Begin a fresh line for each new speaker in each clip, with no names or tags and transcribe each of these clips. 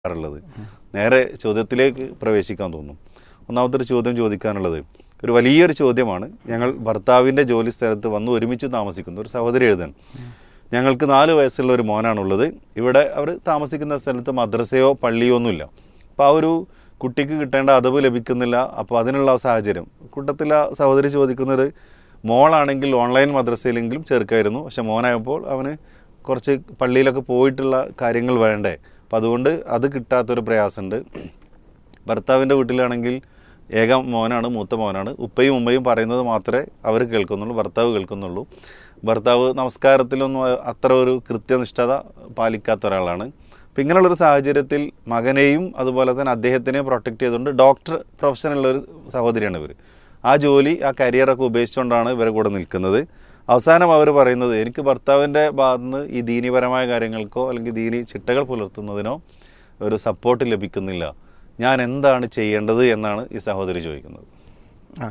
ഉള്ളത് നേരെ ചോദ്യത്തിലേക്ക് പ്രവേശിക്കാൻ തോന്നും ഒന്നാമത്തെ ഒരു ചോദ്യം ചോദിക്കാനുള്ളത് ഒരു വലിയൊരു ചോദ്യമാണ് ഞങ്ങൾ ഭർത്താവിൻ്റെ ജോലി സ്ഥലത്ത് വന്ന് ഒരുമിച്ച് താമസിക്കുന്നു ഒരു സഹോദരി എഴുതാൻ ഞങ്ങൾക്ക് നാല് വയസ്സുള്ള ഒരു മോനാണുള്ളത് ഇവിടെ അവർ താമസിക്കുന്ന സ്ഥലത്ത് മദ്രസയോ പള്ളിയോ ഒന്നുമില്ല അപ്പോൾ ആ ഒരു കുട്ടിക്ക് കിട്ടേണ്ട അതവ് ലഭിക്കുന്നില്ല അപ്പോൾ അതിനുള്ള സാഹചര്യം കൂട്ടത്തിൽ ആ സഹോദരി ചോദിക്കുന്നത് മോളാണെങ്കിൽ ഓൺലൈൻ മദ്രസയിലെങ്കിലും ചേർക്കായിരുന്നു പക്ഷെ മോനായപ്പോൾ അവന് കുറച്ച് പള്ളിയിലൊക്കെ പോയിട്ടുള്ള കാര്യങ്ങൾ വേണ്ടേ അപ്പം അതുകൊണ്ട് അത് കിട്ടാത്തൊരു പ്രയാസമുണ്ട് ഭർത്താവിൻ്റെ വീട്ടിലാണെങ്കിൽ ഏക മോനാണ് മൂത്ത മോനാണ് ഉപ്പയും ഉമ്മയും പറയുന്നത് മാത്രമേ അവർ കേൾക്കുന്നുള്ളൂ ഭർത്താവ് കേൾക്കുന്നുള്ളൂ ഭർത്താവ് നമസ്കാരത്തിലൊന്നും അത്ര ഒരു കൃത്യനിഷ്ഠത പാലിക്കാത്ത ഒരാളാണ് അപ്പം ഇങ്ങനെയുള്ളൊരു സാഹചര്യത്തിൽ മകനെയും അതുപോലെ തന്നെ അദ്ദേഹത്തിനെയും പ്രൊട്ടക്റ്റ് ചെയ്തുകൊണ്ട് ഡോക്ടർ പ്രൊഫഷനുള്ള ഒരു സഹോദരിയാണ് ഇവർ ആ ജോലി ആ കരിയറൊക്കെ ഉപേക്ഷിച്ചുകൊണ്ടാണ് ഇവരെ കൂടെ നിൽക്കുന്നത് അവസാനം അവർ പറയുന്നത് എനിക്ക് ഭർത്താവിൻ്റെ ഭാഗത്ത് നിന്ന് ഈ ദീനിപരമായ കാര്യങ്ങൾക്കോ അല്ലെങ്കിൽ ദീനി ചിട്ടകൾ പുലർത്തുന്നതിനോ ഒരു സപ്പോർട്ട് ലഭിക്കുന്നില്ല ഞാൻ എന്താണ് ചെയ്യേണ്ടത് എന്നാണ് ഈ സഹോദരി ചോദിക്കുന്നത്
ആ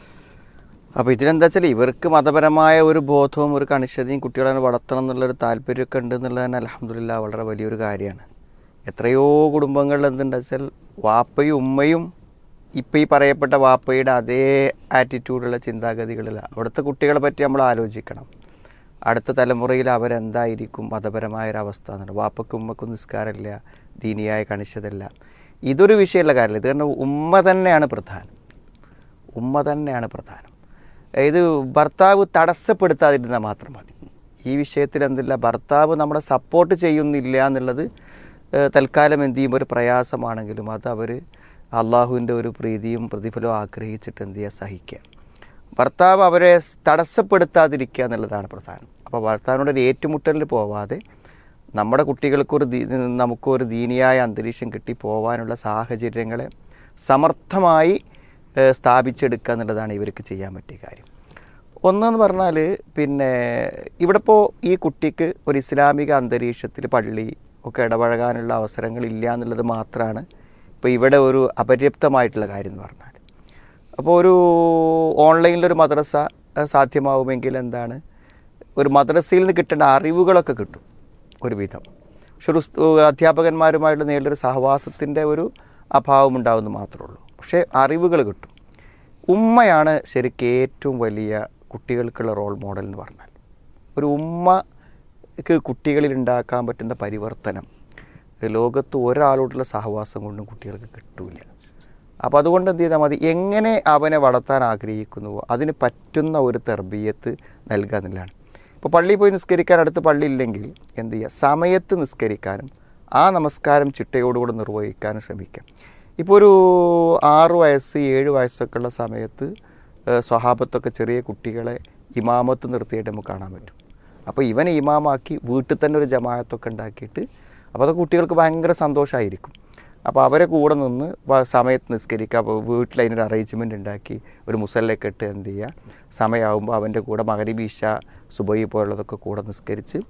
അപ്പോൾ ഇതിലെന്താ വെച്ചാൽ ഇവർക്ക് മതപരമായ ഒരു ബോധവും ഒരു കണിശതയും കുട്ടികളെ വളർത്തണം എന്നുള്ളൊരു താല്പര്യമൊക്കെ ഉണ്ട് എന്നുള്ളത് തന്നെ അലഹമില്ല വളരെ വലിയൊരു കാര്യമാണ് എത്രയോ കുടുംബങ്ങളിൽ എന്തുണ്ടെന്ന് വെച്ചാൽ വാപ്പയും ഉമ്മയും ഇപ്പം ഈ പറയപ്പെട്ട വാപ്പയുടെ അതേ ആറ്റിറ്റ്യൂഡുള്ള ചിന്താഗതികളില്ല അവിടുത്തെ കുട്ടികളെ പറ്റി നമ്മൾ ആലോചിക്കണം അടുത്ത തലമുറയിൽ അവരെന്തായിരിക്കും മതപരമായ ഒരു അവസ്ഥ എന്നുള്ളത് വാപ്പയ്ക്കും ഉമ്മക്കും നിസ്കാരമില്ല ദീനിയായ കണിശതല്ല ഇതൊരു വിഷയമുള്ള കാര്യമില്ല ഇത് കാരണം ഉമ്മ തന്നെയാണ് പ്രധാനം ഉമ്മ തന്നെയാണ് പ്രധാനം ഇത് ഭർത്താവ് തടസ്സപ്പെടുത്താതിരുന്നാൽ മാത്രം മതി ഈ വിഷയത്തിൽ എന്തില്ല ഭർത്താവ് നമ്മളെ സപ്പോർട്ട് ചെയ്യുന്നില്ല എന്നുള്ളത് ഏഹ്, തൽക്കാലം എന്ത് ചെയ്യും ഒരു പ്രയാസമാണെങ്കിലും അത് അവർ അള്ളാഹുവിൻ്റെ ഒരു പ്രീതിയും പ്രതിഫലവും ആഗ്രഹിച്ചിട്ട് എന്ത് ചെയ്യുക സഹിക്കുക ഭർത്താവ് അവരെ സ് തടസ്സപ്പെടുത്താതിരിക്കുക എന്നുള്ളതാണ് പ്രധാനം അപ്പോൾ ഭർത്താവിനോട് ഒരു ഏറ്റുമുട്ടലിൽ പോവാതെ നമ്മുടെ കുട്ടികൾക്കൊരു ദീ നമുക്കൊരു ദീനിയായ അന്തരീക്ഷം കിട്ടി പോകാനുള്ള സാഹചര്യങ്ങളെ സമർത്ഥമായി ഏഹ്, സ്ഥാപിച്ചെടുക്കുക എന്നുള്ളതാണ് ഇവർക്ക് ചെയ്യാൻ പറ്റിയ കാര്യം ഒന്നെന്ന് പറഞ്ഞാൽ പിന്നെ ഇവിടെ ഇപ്പോൾ ഈ കുട്ടിക്ക് ഒരു ഇസ്ലാമിക അന്തരീക്ഷത്തിൽ പള്ളി ഒക്കെ ഇടപഴകാനുള്ള അവസരങ്ങളില്ല എന്നുള്ളത് മാത്രമാണ് ഇപ്പോൾ ഇവിടെ ഒരു അപര്യാപ്തമായിട്ടുള്ള കാര്യം എന്ന് പറഞ്ഞാൽ അപ്പോൾ ഒരു ഓൺലൈനിലൊരു മദ്രസ അഹ് സാധ്യമാവുമെങ്കിൽ എന്താണ് ഒരു മദ്രസയിൽ നിന്ന് കിട്ടേണ്ട അറിവുകളൊക്കെ കിട്ടും ഒരുവിധം പക്ഷെ ഒരു സ്- അധ്യാപകന്മാരുമായിട്ട് നേരിട്ടൊരു സഹവാസത്തിൻ്റെ ഒരു അഭാവം ഉണ്ടാവുമെന്ന് മാത്രമേ ഉള്ളൂ പക്ഷേ അറിവുകൾ കിട്ടും ഉമ്മയാണ് ശരിക്കും ഏറ്റവും വലിയ കുട്ടികൾക്കുള്ള റോൾ മോഡൽ എന്ന് പറഞ്ഞാൽ ഒരു ഉമ്മക്ക് കുട്ടികളിൽ ഉണ്ടാക്കാൻ പറ്റുന്ന പരിവർത്തനം ലോകത്ത് ഒരാളോടുള്ള സഹവാസം കൊണ്ടും കുട്ടികൾക്ക് കിട്ടൂല അപ്പോൾ അതുകൊണ്ട് എന്ത് ചെയ്താൽ മതി എങ്ങനെ അവനെ വളർത്താൻ ആഗ്രഹിക്കുന്നുവോ അതിന് പറ്റുന്ന ഒരു തെർബീയത്ത് നൽകുക എന്നുള്ളതാണ് ഇപ്പോൾ പള്ളിയിൽ പോയി നിസ്കരിക്കാൻ അടുത്ത് പള്ളി ഇല്ലെങ്കിൽ എന്ത് ചെയ്യുക സമയത്ത് നിസ്കരിക്കാനും ആ നമസ്കാരം ചിട്ടയോടുകൂടെ നിർവഹിക്കാനും ശ്രമിക്കാം ഇപ്പോൾ ഒരു ആറ് വയസ്സ് ഏഴ് വയസ്സൊക്കെ ഉള്ള സമയത്ത് ഏഹ്, സ്വഹാബത്തൊക്കെ ചെറിയ കുട്ടികളെ ഇമാമത്ത് നിർത്തിയിട്ട് നമുക്ക് കാണാൻ പറ്റും അപ്പോൾ ഇവനെ ഇമാമാക്കി വീട്ടിൽ തന്നെ ഒരു ജമാഅത്തൊക്കെ ഉണ്ടാക്കിയിട്ട് അപ്പോൾ അത് കുട്ടികൾക്ക് ഭയങ്കര സന്തോഷമായിരിക്കും അപ്പോൾ അവരെ കൂടെ നിന്ന് വ- സമയത്ത് നിസ്കരിക്കുക അപ്പോൾ വീട്ടിൽ അതിനൊരു അറേഞ്ച്മെൻ്റ് ഉണ്ടാക്കി ഒരു മുസല്ലൊക്കെ ഇട്ട് എന്ത് ചെയ്യുക സമയമാകുമ്പോൾ അവൻ്റെ കൂടെ മകരിബീഷ സുബൈ പോലുള്ളതൊക്കെ കൂടെ നിസ്കരിച്ച്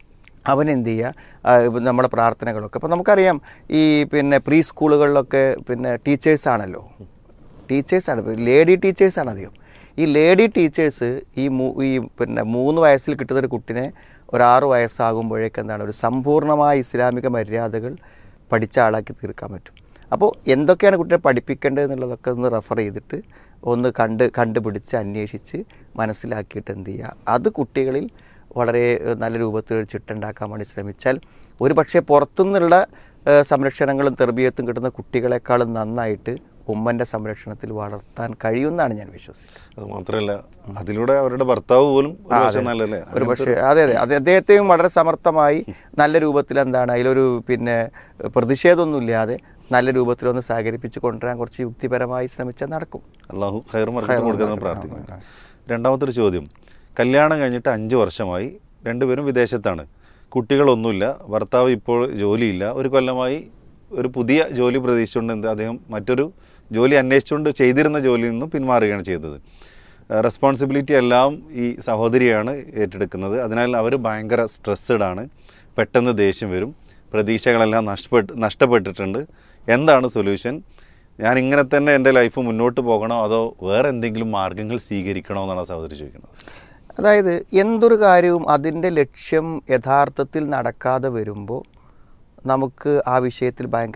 അവൻ എന്ത് ചെയ്യുക ആ, ഇപ്പം നമ്മുടെ പ്രാർത്ഥനകളൊക്കെ അപ്പോൾ നമുക്കറിയാം ഈ പിന്നെ പ്രീ സ്കൂളുകളിലൊക്കെ പിന്നെ ടീച്ചേഴ്സാണല്ലോ ടീച്ചേഴ്സാണ് ലേഡി ടീച്ചേഴ്സാണ് അധികം ഈ ലേഡി ടീച്ചേഴ്സ് ഈ മൂ ഈ പിന്നെ മൂന്ന് വയസ്സിൽ കിട്ടുന്ന ഒരു കുട്ടിനെ ഒരു ആറ് വയസ്സാകുമ്പോഴേക്ക് എന്താണ് ഒരു സമ്പൂർണ്ണമായ ഇസ്ലാമിക മര്യാദകൾ പഠിച്ച ആളാക്കി തീർക്കാൻ പറ്റും അപ്പോൾ എന്തൊക്കെയാണ് കുട്ടിയെ പഠിപ്പിക്കേണ്ടത് എന്നുള്ളതൊക്കെ ഒന്ന് റെഫർ ചെയ്തിട്ട് ഒന്ന് കണ്ട് കണ്ടുപിടിച്ച് അന്വേഷിച്ച് മനസ്സിലാക്കിയിട്ട് എന്ത് ചെയ്യുക അത് കുട്ടികളിൽ വളരെ ഏഹ്, നല്ല രൂപത്തിൽ ചിട്ടുണ്ടാക്കാൻ വേണ്ടി ശ്രമിച്ചാൽ ഒരു പക്ഷേ പുറത്തുനിന്നുള്ള ഏഹ്, സംരക്ഷണങ്ങളും തെർബിയത്തും കിട്ടുന്ന കുട്ടികളെക്കാളും നന്നായിട്ട് ഉമ്മൻ്റെ സംരക്ഷണത്തിൽ വളർത്താൻ കഴിയുമെന്നാണ് ഞാൻ വിശ്വസിക്കുന്നത്
അത് മാത്രമല്ല അതിലൂടെ അവരുടെ ഭർത്താവ് പോലും ഒരു വശം നല്ലല്ലേ
ഒരു പക്ഷേ അതെ അതെ അത് അദ്ദേഹത്തെയും വളരെ സമർത്ഥമായി നല്ല രൂപത്തിൽ എന്താണ് അതിലൊരു പിന്നെ പ്രതിഷേധമൊന്നുമില്ലാതെ നല്ല രൂപത്തിലൊന്ന് സഹകരിപ്പിച്ച് കൊണ്ടുവരാൻ കുറച്ച് യുക്തിപരമായി ശ്രമിച്ചാൽ നടക്കും
അള്ളാഹു ഖൈർ മറച്ചു കൊടുക്കുന്ന പ്രാർത്ഥിക്കുന്നു രണ്ടാമത്തെ ഒരു ചോദ്യം കല്യാണം കഴിഞ്ഞിട്ട് അഞ്ച് വർഷമായി രണ്ടുപേരും വിദേശത്താണ് കുട്ടികളൊന്നുമില്ല ഭർത്താവ് ഇപ്പോൾ ജോലിയില്ല ഒരു കൊല്ലമായി ഒരു പുതിയ ജോലി പ്രതീക്ഷിച്ചുകൊണ്ട് എന്ത് അദ്ദേഹം മറ്റൊരു ജോലി അന്വേഷിച്ചുകൊണ്ട് ചെയ്തിരുന്ന ജോലിയിൽ നിന്നും പിന്മാറുകയാണ് ചെയ്തത് റെസ്പോൺസിബിലിറ്റി എല്ലാം ഈ സഹോദരിയാണ് ഏറ്റെടുക്കുന്നത് അതിനാൽ അവർ ഭയങ്കര സ്ട്രെസ്ഡ് ആണ് പെട്ടെന്ന് ദേഷ്യം വരും പ്രതീക്ഷകളെല്ലാം നഷ്ടപ്പെട്ട് നഷ്ടപ്പെട്ടിട്ടുണ്ട് എന്താണ് സൊല്യൂഷൻ ഞാൻ ഇങ്ങനെ തന്നെ എൻ്റെ ലൈഫ് മുന്നോട്ട് പോകണോ അതോ വേറെ എന്തെങ്കിലും മാർഗങ്ങൾ സ്വീകരിക്കണോ എന്നാണ് ആ സഹോദരി ചോദിക്കുന്നത്
അതായത് എന്തൊരു കാര്യവും അതിൻ്റെ ലക്ഷ്യം യഥാർത്ഥത്തിൽ നടക്കാതെ വരുമ്പോൾ നമുക്ക് ആ വിഷയത്തിൽ ഭയങ്കര